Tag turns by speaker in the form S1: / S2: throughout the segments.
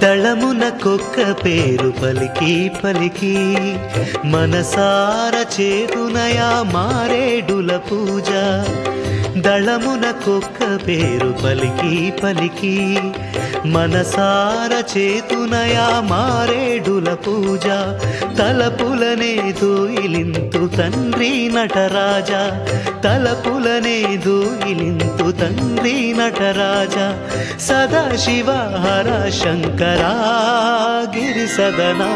S1: దళమున కొక్క పేరు పలికి పలికి మనసార చేతునయా మారేడుల పూజ దళమున కొక్క పేరు పలికి పలికి మనసార చేతునయా మారేడుల పూజ తలపులనే దోయిలింతు తండ్రి నటరాజ తలపులనే దోయిలింతు తండ్రి నటరాజ సదాశివ హర శంకరా గిరి సదనా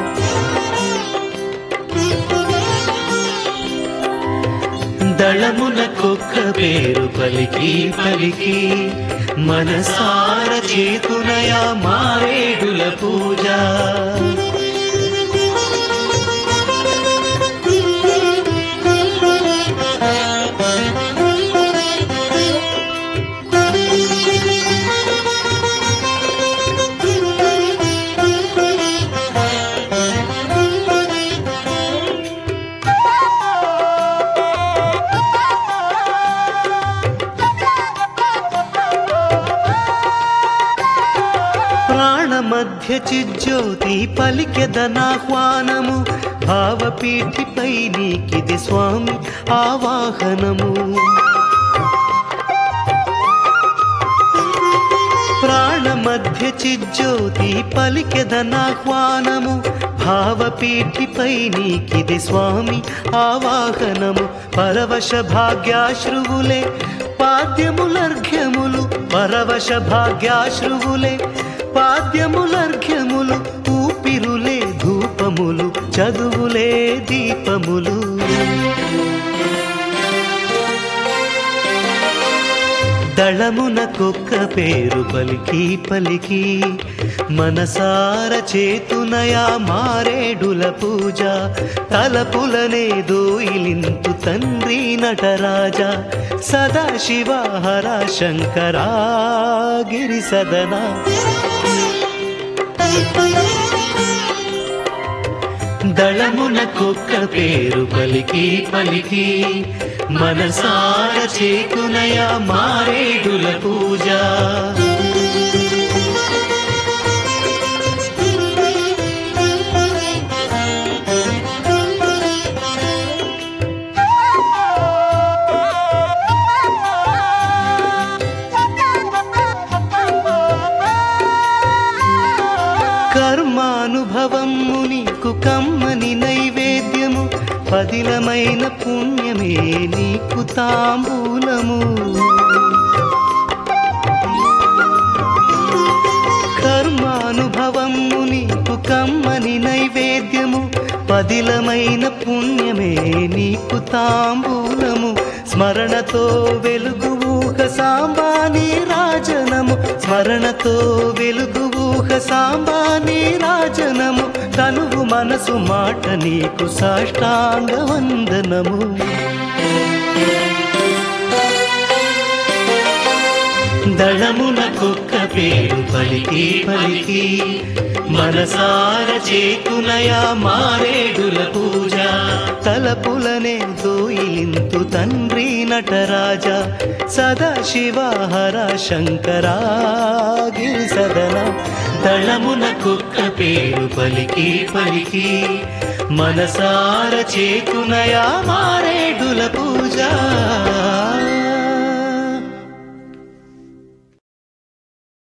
S1: దళమున కుక్క పేరు పలికి పలికి మనసార చేతునయా మారేడుల పూజ ప్రాణ మధ్య చిజ్యోతి పలికెదనాహ్వానము భావపీఠిపై నీకిది స్వామి ఆవాహనము ప్రాణ మధ్య చిజ్యోతి పలికెదనాహ్వానము భావపీఠిపై నీకిది స్వామి ఆవాహనము పరవశ భాగ్యాశ్రువులే పాద్యములర్ఘ్యములు పరవశ భాగ్యాశ్రువులే పాద్యములర్ఘ్యములు ఊపిరులే ధూపములు చదువులే దీపములు దళమున కుక్క పేరు పలికి పలికి మనసార చేతునయా మారేడుల పూజ తలపులనే దోయిలింతు తండ్రి నటరాజ సదాశివ హర శంకరా గిరి సదనా దళమున కుక్క పేరు పలికి పలికి మనసార చేకునయ మారేడుల పూజ కర్మానుభవము నీకు కమ్మని నైవేద్యము పదిలమైన పుణ్యమే నీకు తాంబూలము కర్మానుభవము నీకు కమ్మని నైవేద్యము పదిలమైన పుణ్యమే నీకు తాంబూలము స్మరణతో వెలుగు ఊహ సాంబాని రాజనము స్మరణతో వెలుగు ఊహ సాంబాని రాజనము తనువు మనసు మాట నీకు సాష్టాంగ వందనము దళమున కుక్క పేరు పలికి పలికి మనసార చేకునయా మారేడుల పూజ తలపులనే దోయిలింతు తండ్రి నటరాజ సదాశివ హర శంకరా గిరి సదన దళమున కుక్క పేరు పలికి పలికి మనసార చేకునయా మారేడుల పూజ